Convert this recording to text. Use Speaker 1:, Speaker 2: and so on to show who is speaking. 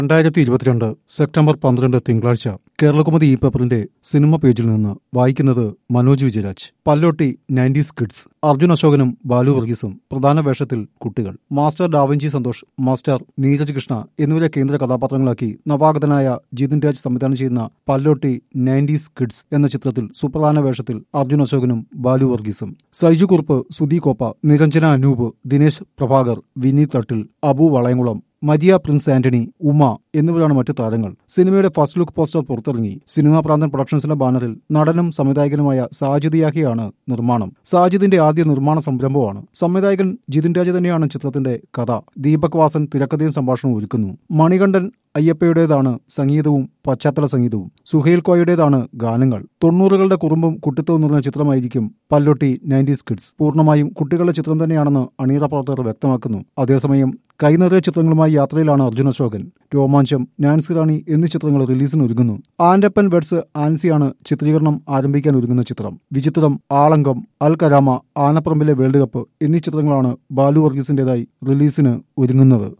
Speaker 1: രണ്ടായിരത്തി ഇരുപത്തിരണ്ട് സെപ്റ്റംബർ പന്ത്രണ്ട് തിങ്കളാഴ്ച കേരളകുമതി ഈ പേപ്പറിന്റെ സിനിമ പേജിൽ നിന്ന് വായിക്കുന്നത് മനോജ് വിജയരാജ് പല്ലോട്ടി നയൻറ്റീസ് കിഡ്സ് അർജുൻ അശോകനും ബാലു വർഗീസും പ്രധാന വേഷത്തിൽ കുട്ടികൾ മാസ്റ്റർ ഡാവഞ്ചി സന്തോഷ് മാസ്റ്റർ നീരജ് കൃഷ്ണ എന്നിവരെ കേന്ദ്ര കഥാപാത്രങ്ങളാക്കി നവാഗതനായ ജിതിൻ രാജ് സംവിധാനം ചെയ്യുന്ന പല്ലോട്ടി നയൻറ്റീസ് കിഡ്സ് എന്ന ചിത്രത്തിൽ സുപ്രധാന വേഷത്തിൽ അർജുൻ അശോകനും ബാലു വർഗീസും സൈജു കുറുപ്പ് സുധി കോപ്പ നിരഞ്ജന അനൂപ് ദിനേശ് പ്രഭാകർ വിനീത് തട്ടിൽ അബു വളയംകുളം മരിയ പ്രിൻസ് ആന്റണി ഉമ എന്നിവരാണ് മറ്റു താരങ്ങൾ സിനിമയുടെ ഫസ്റ്റ് ലുക്ക് പോസ്റ്റർ പുറത്തിറങ്ങി സിനിമാ പ്രാന്തൻ പ്രൊഡക്ഷൻസിന്റെ ബാനറിൽ നടനും സംവിധായകനുമായ സാജിദ് യാഹിയാണ് നിർമ്മാണം സാജിദിന്റെ ആദ്യ നിർമ്മാണ സംരംഭമാണ് സംവിധായകൻ ജിതിൻ രാജ് തന്നെയാണ് ചിത്രത്തിന്റെ കഥ ദീപക് വാസൻ തിരക്കഥയും സംഭാഷണവും ഒരുക്കുന്നു മണികണ്ഠൻ അയ്യപ്പയുടേതാണ് സംഗീതവും പശ്ചാത്തല സംഗീതവും സുഹേൽ കോയുടേതാണ് ഗാനങ്ങൾ തൊണ്ണൂറുകളുടെ കുറുമ്പും കുട്ടിത്തവും നിറഞ്ഞ ചിത്രമായിരിക്കും പല്ലൊട്ടി നയൻറ്റീസ് കിഡ്സ് പൂർണ്ണമായും കുട്ടികളുടെ ചിത്രം തന്നെയാണെന്ന് അണിയറ പ്രവർത്തകർ വ്യക്തമാക്കുന്നു അതേസമയം കൈനിറിയ ചിത്രങ്ങളുമായി യാത്രയിലാണ് അർജുൻ അശോകൻ രോമാഞ്ചം നാൻസി റാണി എന്നീ ചിത്രങ്ങൾ റിലീസിന് ഒരുങ്ങുന്നു ആൻഡപ്പൻ വെഡ്സ് ആൻസിയാണ് ചിത്രീകരണം ആരംഭിക്കാൻ ഒരുങ്ങുന്ന ചിത്രം വിചിത്രം ആളങ്കം അൽ കരാമ ആനപ്പറമ്പിലെ വേൾഡ് കപ്പ് എന്നീ ചിത്രങ്ങളാണ് ബാലു വർഗീസിന്റേതായി റിലീസിന് ഒരുങ്ങുന്നത്